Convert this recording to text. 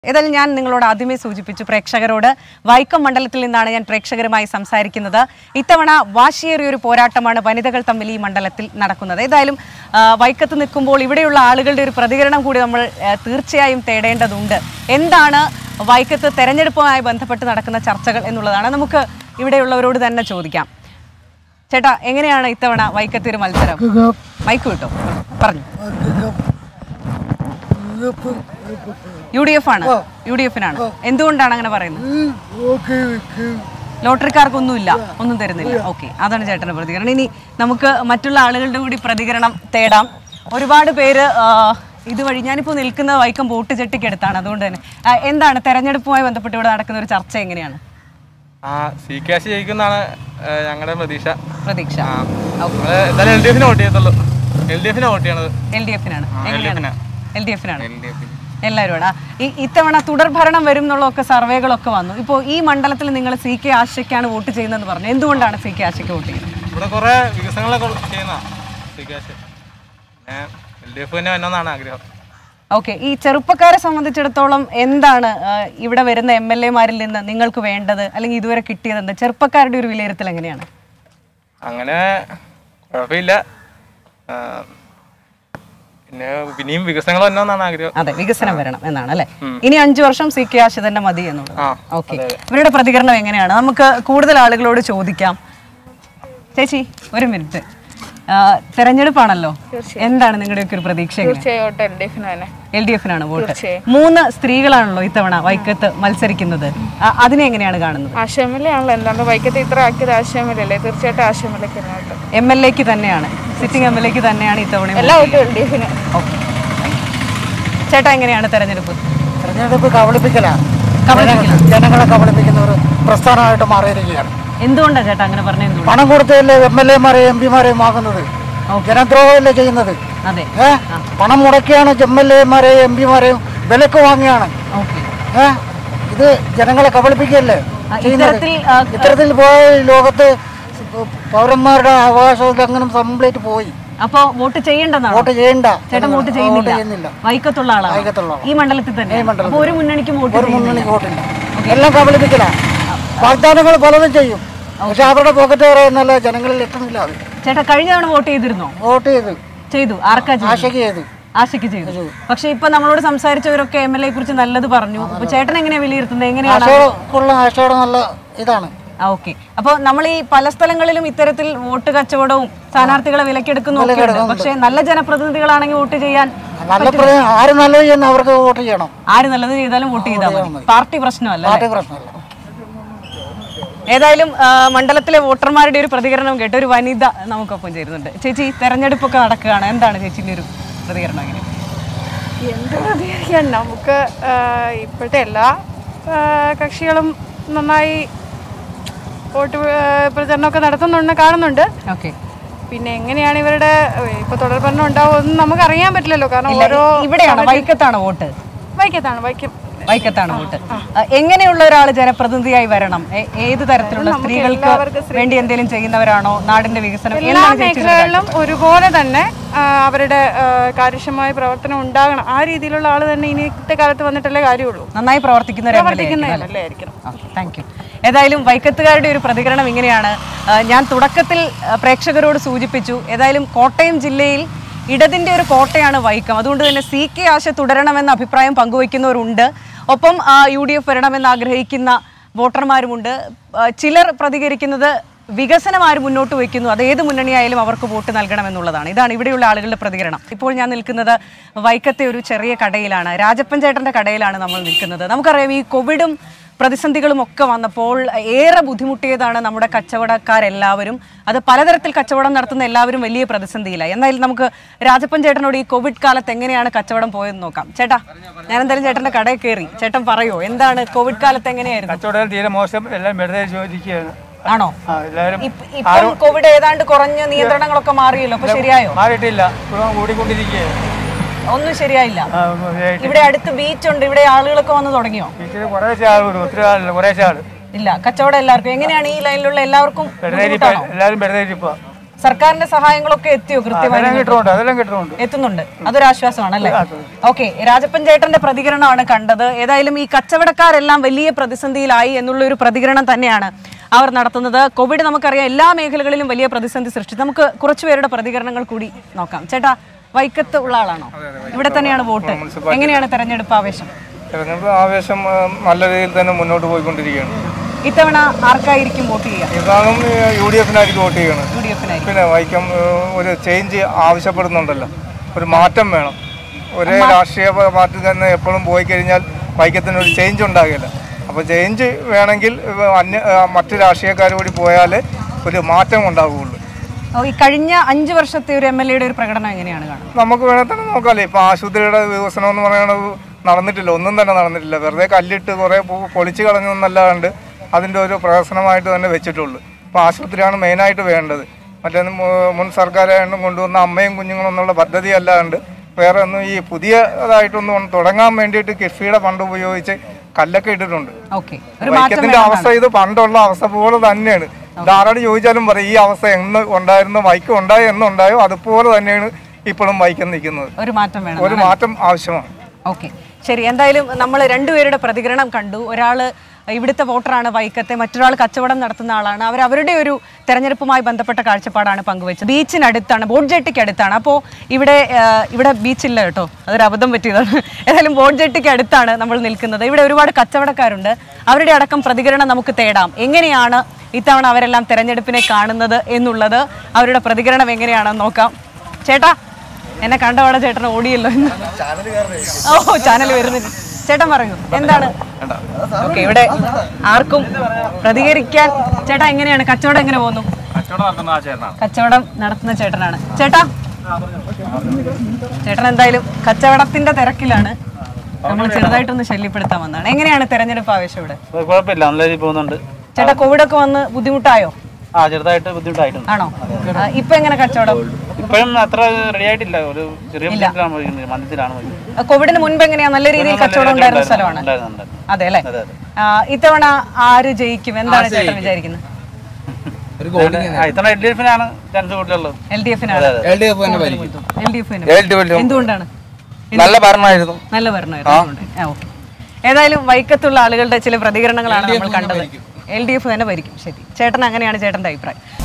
ഏതായാലും ഞാൻ നിങ്ങളോട് ആദ്യമേ സൂചിപ്പിച്ചു പ്രേക്ഷകരോട് വൈക്കം മണ്ഡലത്തിൽ നിന്നാണ് ഞാൻ പ്രേക്ഷകരുമായി സംസാരിക്കുന്നത് ഇത്തവണ വാശിയേറിയ ഒരു പോരാട്ടമാണ് വനിതകൾ തമ്മിൽ ഈ മണ്ഡലത്തിൽ നടക്കുന്നത് ഏതായാലും ആ, വൈക്കത്ത് നിൽക്കുമ്പോൾ ഇവിടെയുള്ള ആളുകളുടെ ഒരു പ്രതികരണം കൂടി നമ്മൾ ആ, തീർച്ചയായും തേടേണ്ടതുണ്ട് എന്താണ് വൈക്കത്ത് തെരഞ്ഞെടുപ്പുമായി ബന്ധപ്പെട്ട് നടക്കുന്ന ചർച്ചകൾ എന്നുള്ളതാണ് നമുക്ക് ഇവിടെയുള്ളവരോട് തന്നെ ചോദിക്കാം ചേട്ടാ എങ്ങനെയാണ് ഇത്തവണ വൈക്കത്ത് ഒരു മത്സരം മൈക്ക് കിട്ടോ പറഞ്ഞു യു ഡി എഫ് ആണ് യു ഡി എഫിനാണ് എന്തുകൊണ്ടാണ് അങ്ങനെ പറയുന്നത് ലോട്ടറിക്കാർക്കൊന്നുമില്ല ഒന്നും തരുന്നില്ല ഓക്കെ അതാണ് ചേട്ടന്റെ പ്രതികരണം ഇനി നമുക്ക് മറ്റുള്ള ആളുകളുടെ കൂടി പ്രതികരണം തേടാം ഒരുപാട് പേര് ആ, ഇതുവഴി ഞാനിപ്പോൾ നിൽക്കുന്നത് വൈക്കം ബോട്ട് ചെട്ടിക്കടുത്താണ് അതുകൊണ്ട് തന്നെ ആ, എന്താണ് തെരഞ്ഞെടുപ്പുമായി ബന്ധപ്പെട്ട് ഇവിടെ നടക്കുന്ന ഒരു ചർച്ച എങ്ങനെയാണ് ആ സി കാശ് ജയിക്കുന്നതാണ് ഞങ്ങളുടെ പ്രതീക്ഷ പ്രതീക്ഷ ആ നമ്മള് എന്തായാലും എൽ ഡി എഫിന് വോട്ട് ചെയ്യത്തുള്ളൂ എൽ ഡി എഫിന് വോട്ട് ചെയ്യണത് എൽ ഡി എഫിനാണ് എങ്ങനെയാണ് എൽ ഡി എഫിനാണ് എൽ ഡി എഫിന് എല്ലാവരും ഈ ഇത്തവണ തുടർ ഭരണം വരും എന്നുള്ളതൊക്കെ സർവേകളൊക്കെ വന്നു ഇപ്പോൾ ഈ മണ്ഡലത്തിൽ നിങ്ങൾ സി കെ ആശയ്ക്കാണ് വോട്ട് ചെയ്യുന്നതെന്ന് പറഞ്ഞു എന്തുകൊണ്ടാണ് സി കെ ആശയ്ക്ക് വോട്ട് ചെയ്യുന്നത് ഇവിടെ കുറെ വികസനങ്ങളൊക്കെ ചെയ്യുന്ന സി കാശ് പിന്നെ എൽ ഡി എഫ് തന്നെ വരണമെന്നാണ് ആഗ്രഹം ഓക്കെ ഈ ചെറുപ്പക്കാരെ സംബന്ധിച്ചിടത്തോളം എന്താണ് ആ, ഇവിടെ വരുന്ന എം എൽ എമാരിൽ നിന്ന് നിങ്ങൾക്ക് വേണ്ടത് അല്ലെങ്കിൽ ഇതുവരെ കിട്ടിയത് എന്താ ചെറുപ്പക്കാരുടെ ഒരു വിലയിരുത്തൽ എങ്ങനെയാണ് അങ്ങനെ കുഴപ്പമില്ല ആ, പിന്നെ പിന്നെയും വികസനങ്ങൾ വരണമെന്നാണ് ആഗ്രഹം അതെ വികസനം വരണം എന്നാണ് അല്ലെ ഇനി അഞ്ചു വർഷം സി കെ ആശ തന്നെ മതി എന്നുള്ളത് ആ ഓക്കെ ഇവരുടെ പ്രതികരണം എങ്ങനെയാണ് നമുക്ക് കൂടുതൽ ആളുകളോട് ചോദിക്കാം ചേച്ചി ഒരു മിനിറ്റ് ആ, തെരഞ്ഞെടുപ്പാണല്ലോ എന്താണ് നിങ്ങളുടെയൊക്കെ ഒരു പ്രതീക്ഷ തീർച്ചയായിട്ടും എൽ ഡി എഫിന് തന്നെ എൽ ഡി എഫിനാണ് വോട്ട് മൂന്ന് സ്ത്രീകളാണല്ലോ ഇത്തവണ വൈക്കത്ത് മത്സരിക്കുന്നത് ആ, അതിനെ എങ്ങനെയാണ് കാണുന്നത് ആശയമില്ല ആണല്ലോ എന്താണ് വൈക്കത്ത് ഇത്ര ആക്കിയത് ആശയമില്ലല്ലേ തീർച്ചയായിട്ടും ആശയമില്ലക്ക് തന്നെയായിട്ട് എം എൽ എക്ക് തന്നെയാണ് സിറ്റിംഗ് എം എൽ എക്ക് തന്നെയാണ് ഇത്തവണ എല്ലാ വോട്ടും എൽ ഡി എഫിന് ഓക്കെ ചേട്ടാ എങ്ങനെയാണ് തെരഞ്ഞെടുപ്പ് തെരഞ്ഞെടുപ്പ് കബളിപ്പിക്കലാണ് കബളിപ്പിക്കലാണ്. ജനങ്ങളെ കബളിപ്പിക്കുന്ന ഒരു പ്രസ്ഥാനമായിട്ട് മാറിയിരിക്കുകയാണ് എന്തുകൊണ്ടാണ് ചേട്ടാ അങ്ങനെ പറഞ്ഞ എന്തുകൊണ്ട് പണം കൊടുത്തല്ലേ എം എൽ എമാരെയും എം പിമാരെയും വാങ്ങുന്നത് ജനദ്രോഹമല്ലേ ചെയ്യുന്നത് അതെ ഏ പണം മുടക്കിയാണ് എം എൽ എമാരെയും എം പിമാരെയും വിലക്ക് വാങ്ങിയാണ് ഓക്കെ ഏ ഇത് ജനങ്ങളെ കബളിപ്പിക്കുകയല്ലേ ചെയ്യുന്നത് ഇത്തരത്തിൽ ആ, ഇത്തരത്തിൽ പോയ ഈ ലോകത്ത് പൗരന്മാരുടെ അവകാശ ഉല്ലംഘനം കംപ്ലീറ്റ് പോയി അപ്പൊ വോട്ട് ചെയ്യേണ്ടെന്നാണ് വോട്ട് ചെയ്യണ്ട ചേട്ടൻ വോട്ട് വോട്ട് ചെയ്യുന്നില്ല ചെയ്യുന്നില്ല വൈക്കത്തുള്ള ആളാണ് വൈക്കത്തുള്ള ആളാ. ഈ മണ്ഡലത്തിൽ തന്നെ അപ്പൊ ഒരു മുന്നണിക്കും വോട്ട് ഒരു ചെയ്യുന്നില്ല മുന്നണിക്ക് വോട്ടില്ല എല്ലാം കബളിപ്പിക്കല വാഗ്ദാനങ്ങൾ പലതും ചെയ്യും പക്ഷെ അവരുടെ പോക്കറ്റ് പറയുന്നല്ല ജനങ്ങളിൽ എത്തുന്നില്ല അത് ചേട്ടാ കഴിഞ്ഞ തവണ വോട്ട് ചെയ്തിരുന്നോ വോട്ട് ചെയ്ത് ചെയ്തു ആർക്കാ ചെയ്തു ആശയ്ക്ക് ചെയ്ത് ആശയ്ക്ക് ചെയ്തു പക്ഷെ ഇപ്പൊ നമ്മളോട് സംസാരിച്ചവരൊക്കെ എം എൽ എ കുറിച്ച് നല്ലത് പറഞ്ഞു അപ്പൊ ചേട്ടൻ എങ്ങനെയാ വിലയിരുത്തുന്നത് എങ്ങനെയാണ് ആശയോടുള്ള ആശയോടെ നല്ല ഇതാണ് ആ ഓക്കെ അപ്പൊ നമ്മൾ ഈ പല സ്ഥലങ്ങളിലും ഇത്തരത്തിൽ വോട്ട് കച്ചവടവും സ്ഥാനാർത്ഥികളെ വിലക്കെടുക്കുന്നു ഒക്കെ ഉണ്ട് പക്ഷെ നല്ല ജനപ്രതിനിധികളാണെങ്കിൽ വോട്ട് ചെയ്യാൻ നല്ല പ്ര- ആര് നല്ലത് ചെയ്യുന്ന അവർക്ക് വോട്ട് ചെയ്യണം ആര് നല്ലത് ചെയ്താലും വോട്ട് ചെയ്താൽ മതി പാർട്ടി പ്രശ്നമല്ല പാർട്ടി പ്രശ്നമല്ല ഏതായാലും ആ, മണ്ഡലത്തിലെ വോട്ടർമാരുടെ ഒരു പ്രതികരണം കേട്ട് ഒരു വനിത നമുക്കൊപ്പം ചേരുന്നുണ്ട് ചേച്ചി തെരഞ്ഞെടുപ്പൊക്കെ നടക്കുകയാണ് എന്താണ് ചേച്ചിന്റെ ഒരു പ്രതികരണം എങ്ങനെ എന്ത് പ്രതികരിക്കാൻ നമുക്ക് ആ, ഇപ്പോഴത്തെ എല്ലാ ആ, കക്ഷികളും നന്നായി വോട്ട് ആ, പ്രചരണമൊക്കെ നടത്തുന്നുണ്ട് കാണുന്നുണ്ട് ഓക്കെ പിന്നെ എങ്ങനെയാണ് ഇവരുടെ ഇപ്പൊ തുടർ ഭരണം ഉണ്ടാവുമെന്ന് നമുക്ക് അറിയാൻ പറ്റില്ലല്ലോ കാരണം ഓരോ ഇവിടെയാണോ വൈക്കത്താണോ വോട്ട് വൈക്കത്താണ് വൈക്കം വൈക്കത്താണ് വോട്ട് ആ, എങ്ങനെയുള്ള ഒരാൾ ജനപ്രതിനിധിയായി വരണം എ- ഏത് തരത്തിലുള്ള സ്ത്രീകൾക്ക് വേണ്ടി എന്തെങ്കിലും ചെയ്യുന്നവരാണോ നാടിന്റെ വികസനം എല്ലാ എന്താണ് ചേച്ചിയുടെ മേഖലകളിലും ഒരുപോലെ തന്നെ ആ, അവരുടെ ആ, കാര്യക്ഷമമായ പ്രവർത്തനം ഉണ്ടാകണം ആ രീതിയിലുള്ള ആള് തന്നെ ഇനിത്തെ കാലത്ത് വന്നിട്ടല്ലേ കാര്യമുള്ളൂ നന്നായി പ്രവർത്തിക്കുന്ന ഒരു MLA ആയിരിക്കും, അല്ലേ? പ്രവർത്തിക്കുന്നതല്ലേ ആയിരിക്കണം താങ്ക് യു ഏതായാലും വൈക്കത്തുകാരുടെ ഒരു പ്രതികരണം ഇങ്ങനെയാണ് ആ, ഞാൻ തുടക്കത്തിൽ ആ, പ്രേക്ഷകരോട് സൂചിപ്പിച്ചു ഏതായാലും കോട്ടയം ജില്ലയിൽ ഇടതിന്റെ ഒരു കോട്ടയാണ് വൈക്കം അതുകൊണ്ട് തന്നെ സി കെ ആശ തുടരണമെന്ന അഭിപ്രായം പങ്കുവയ്ക്കുന്നവരുണ്ട് ഒപ്പം ആ, യു ഡി എഫ് വരണമെന്ന് ആഗ്രഹിക്കുന്ന വോട്ടർമാരുമുണ്ട് ആ, ചിലർ പ്രതികരിക്കുന്നത് വികസനം ആര് മുന്നോട്ട് വയ്ക്കുന്നു അത് ഏത് മുന്നണിയായാലും അവർക്ക് വോട്ട് നൽകണമെന്നുള്ളതാണ് ഇതാണ് ഇവിടെയുള്ള ആളുകളുടെ പ്രതികരണം ഇപ്പോൾ ഞാൻ നിൽക്കുന്നത് വൈക്കത്തെ ഒരു ചെറിയ കടയിലാണ് രാജപ്പൻ ചേട്ടന്റെ കടയിലാണ് നമ്മൾ നിൽക്കുന്നത് നമുക്കറിയാം ഈ കോവിഡും പ്രതിസന്ധികളും ഒക്കെ വന്നപ്പോൾ ഏറെ ബുദ്ധിമുട്ടിയതാണ് നമ്മുടെ കച്ചവടക്കാരെല്ലാവരും അത് പലതരത്തിൽ കച്ചവടം നടത്തുന്ന എല്ലാവരും വലിയ പ്രതിസന്ധിയിലായി എന്നാൽ നമുക്ക് രാജപ്പൻ ചേട്ടനോട് ഈ കോവിഡ് കാലത്ത് എങ്ങനെയാണ് കച്ചവടം പോയെന്ന് നോക്കാം ചേട്ടാ ഞാൻ എന്തായാലും ചേട്ടന്റെ കടയിൽ കയറി ചേട്ടൻ പറയോ എന്താണ് കോവിഡ് കാലത്ത് എങ്ങനെയായിരുന്നു കച്ചവടം തീരെ മോശം എല്ലാം വെറുതെ ചോദിക്കുകയാണ് ആണോ ആ എല്ലാവരും ഇപ്പ- ഇപ്പം കോവിഡ് ഏതാണ്ട് കുറഞ്ഞ് നിയന്ത്രണങ്ങളൊക്കെ മാറിയല്ലോ അപ്പൊ ശരിയായോ മാറിയിട്ടില്ല ഇപ്പോഴും കൂടിക്കൊണ്ടിരിക്കുകയാണ് ഒന്നും ശരിയായില്ല ആ, ഒന്നും ശരിയായിട്ട് ഇവിടെ അടുത്ത് ബീച്ച് ഉണ്ട് ഇവിടെ ആളുകളൊക്കെ വന്ന് തുടങ്ങിയോ ടീച്ചർ കുറേശ്ശെ ആൾ വരും ഒത്തിരി ആളില്ല കുറേശ്ശെ ആൾ ഇല്ല കച്ചവടം എല്ലാവർക്കും എങ്ങനെയാണ് ഈ ലൈനിലുള്ള എല്ലാവർക്കും വെറുതെ ബുദ്ധിമുട്ടാണോ എല്ലാവരും വെറുതെ ഇരിക്കുക സർക്കാരിന്റെ സഹായങ്ങളൊക്കെ എത്തിയോ കൃത്യമായി അതെല്ലാം കിട്ടുന്നുണ്ട് അതെല്ലാം കിട്ടുന്നുണ്ട് എത്തുന്നുണ്ട് അതൊരു ആശ്വാസമാണല്ലേ ഓക്കെ രാജപ്പൻ ചേട്ടന്റെ പ്രതികരണമാണ് കണ്ടത് ഏതായാലും ഈ കച്ചവടക്കാരെല്ലാം വലിയ പ്രതിസന്ധിയിലായി എന്നുള്ള ഒരു പ്രതികരണം തന്നെയാണ് അവർ നടത്തുന്നത് കോവിഡ് നമുക്കറിയാം എല്ലാ മേഖലകളിലും വലിയ പ്രതിസന്ധി സൃഷ്ടിച്ചു നമുക്ക് കുറച്ചുപേരുടെ പ്രതികരണങ്ങൾ കൂടി നോക്കാം ചേട്ടാ വൈക്കത്ത് ഉള്ള ആളാണോ ഇവിടെ തന്നെയാണ് വോട്ട് എങ്ങനെയാണ് തെരഞ്ഞെടുപ്പ് ആവേശം തെരഞ്ഞെടുപ്പ് ആവേശം ആ, നല്ല രീതിയിൽ തന്നെ മുന്നോട്ട് പോയിക്കൊണ്ടിരിക്കുകയാണ് ഇത്തവണ ആർക്കായിരിക്കും വോട്ട് ചെയ്യുക ഇതാകും യു ഡി എഫിനായിരിക്കും വോട്ട് ചെയ്യണം യു ഡി എഫിനായിരിക്കും പിന്നെ വൈക്കം ആ, ഒരു ചേഞ്ച് ആവശ്യപ്പെടുന്നുണ്ടല്ലോ ഒരു മാറ്റം വേണം ഒരേ രാഷ്ട്രീയ പാർട്ടി തന്നെ എപ്പോഴും പോയി കഴിഞ്ഞാൽ വൈക്കത്തിന് ഒരു ചേഞ്ച് ഉണ്ടാകില്ല അപ്പോൾ ചേഞ്ച് വേണമെങ്കിൽ ഇവ അന്യ ആ, മറ്റ് രാഷ്ട്രീയക്കാർ കൂടി പോയാൽ ഒരു മാറ്റം ഉണ്ടാവുകയുള്ളൂ ഓ, ഈ കഴിഞ്ഞ അഞ്ചു വർഷത്തെ ഒരു എം എൽ എയുടെ ഒരു പ്രകടനം എങ്ങനെയാണ് കാണുന്നത് നമുക്ക് വേണേൽ തന്നെ നോക്കാമല്ലേ ഇപ്പൊ ആശുപത്രിയുടെ വികസനം എന്ന് പറയുന്നത് നടന്നിട്ടില്ല ഒന്നും തന്നെ നടന്നിട്ടില്ല വെറുതെ കല്ലിട്ട് കുറെ പൊ- പൊളിച്ചു കളഞ്ഞെന്നല്ലാണ്ട് അതിന്റെ ഒരു പ്രഹസനമായിട്ട് തന്നെ വെച്ചിട്ടുള്ളൂ ഇപ്പൊ ആശുപത്രിയാണ് മെയിനായിട്ട് വേണ്ടത് മറ്റേ മു- മുൻ സർക്കാരായിട്ടും കൊണ്ടുവന്ന അമ്മയും കുഞ്ഞുങ്ങളും എന്നുള്ള പദ്ധതി അല്ലാണ്ട് വേറെ ഒന്നും ഈ പുതിയതായിട്ടൊന്നും ഒന്ന് തുടങ്ങാൻ വേണ്ടിയിട്ട് കിഫ്ബിയുടെ ഫണ്ട് ഉപയോഗിച്ച് കല്ലൊക്കെ ഇട്ടിട്ടുണ്ട് ഓക്കെ ഒരു മാറ്റം വൈക്കത്തിന്റെ അവസ്ഥ ഇത് പണ്ടുള്ള അവസ്ഥ പോലെ തന്നെയാണ് ധാരാളം ചോദിച്ചാലും പറയും ഈ അവസ്ഥ എന്ന് ഉണ്ടായിരുന്നു വൈക്കം ഉണ്ടായോ എന്നുണ്ടായോ അതുപോലെ തന്നെയാണ് ഇപ്പോഴും വൈക്കം നിൽക്കുന്നത് ഒരു മാറ്റം വേണം ഒരു മാറ്റം ആവശ്യമാണ് ഓക്കെ ശരി എന്തായാലും നമ്മൾ രണ്ടുപേരുടെ പ്രതികരണം കണ്ടു ഒരാൾ ഇവിടുത്തെ വോട്ടറാണ് വൈക്കത്തെ മറ്റൊരാൾ കച്ചവടം നടത്തുന്ന ആളാണ് അവർ അവരുടെ ഒരു തെരഞ്ഞെടുപ്പുമായി ബന്ധപ്പെട്ട കാഴ്ചപ്പാടാണ് പങ്കുവച്ചത് ബീച്ചിനടുത്താണ് ബോട്ട് ജെട്ടിക്ക് അടുത്താണ് അപ്പോൾ ഇവിടെ ആ, ഇവിടെ ബീച്ചില്ല കേട്ടോ അതൊരു അബദ്ധം പറ്റിയതാണ് ഏതായാലും ബോട്ട് ജെട്ടിക്ക് അടുത്താണ് നമ്മൾ നിൽക്കുന്നത് ഇവിടെ ഒരുപാട് കച്ചവടക്കാരുണ്ട് അവരുടെ അടക്കം പ്രതികരണം നമുക്ക് തേടാം എങ്ങനെയാണ് ഇത്തവണ അവരെല്ലാം തെരഞ്ഞെടുപ്പിനെ കാണുന്നത് എന്നുള്ളത് അവരുടെ പ്രതികരണം എങ്ങനെയാണെന്ന് നോക്കാം ചേട്ടാ എന്നെ കണ്ടപാടെ ചേട്ടൻ ഓടിയല്ലോ ഇന്ന് ഓ ചാനൽ വരുന്നില്ല ചേട്ടൻ പറയൂ എന്താണ് ഓക്കെ ഇവിടെ ആർക്കും പ്രതികരിക്കാൻ ചേട്ടാ എങ്ങനെയാണ് കച്ചവടം എങ്ങനെ പോകുന്നു കച്ചവടം നടത്തുന്ന ആ ചേട്ടനാണ് കച്ചവടം നടത്തുന്ന ചേട്ടനാണ് ചേട്ടാ ചേട്ടൻ എന്തായാലും കച്ചവടത്തിന്റെ തിരക്കിലാണ് നമ്മൾ ചെറുതായിട്ടൊന്ന് ശല്യപ്പെടുത്താൻ വന്നതാണ് എങ്ങനെയാണ് തെരഞ്ഞെടുപ്പ് ആവേശം ഇവിടെ കുഴപ്പമില്ല നല്ല രീതിയിൽ പോകുന്നുണ്ട് ചേട്ടാ കോവിഡ് ഒക്കെ വന്ന് ബുദ്ധിമുട്ടായോ ആ ചെറുതായിട്ട് ബുദ്ധിമുട്ടായിട്ടുണ്ട് ആണോ ആ, ഇപ്പൊ എങ്ങനെ കച്ചവടം ഇപ്പോഴും അത്ര റെഡി ആയിട്ടില്ല ഒരു ചെറിയ ബുദ്ധിമുട്ടിലാണ് പോയിരിക്കുന്നത് മന്ദത്തിലാണ് പോയിരിക്കുന്നത് ആ, കോവിഡിന് മുൻപ് എങ്ങനെയാ നല്ല രീതിയിൽ കച്ചവടം ഉണ്ടായിരുന്ന സ്ഥലമാണ് ഉണ്ടായിരുന്നു, ഉണ്ടായിരുന്നു. അതെ അല്ലേ അതെ, അതെ. ആ, ഇത്തവണ ആര് ജയിക്കും എന്താണ് ചേട്ടൻ വിചാരിക്കുന്നത് ആ, ഇത്തവണ എൽ ഡി എഫിനാണ് ചാൻസ് കൂടുതലുള്ളത് എൽ ഡി എഫിനാണ് എൽ ഡി എഫ് തന്നെ ഭരിക്കും എൽ ഡി എഫിന് എന്തുകൊണ്ടാണ് നല്ല ഭരണമായിരുന്നു നല്ല ഭരണമായിരുന്നു അതുകൊണ്ട്. ആ, ഓക്കേ. ഏതായാലും വൈക്കത്തുള്ള ആളുകളുടെ ചില പ്രതികരണങ്ങളാണ് നമ്മൾ കണ്ടത് എൽ ഡി എഫ് തന്നെ ഭരിക്കും ശരി ചേട്ടൻ അങ്ങനെയാണ് ചേട്ടന്റെ അഭിപ്രായം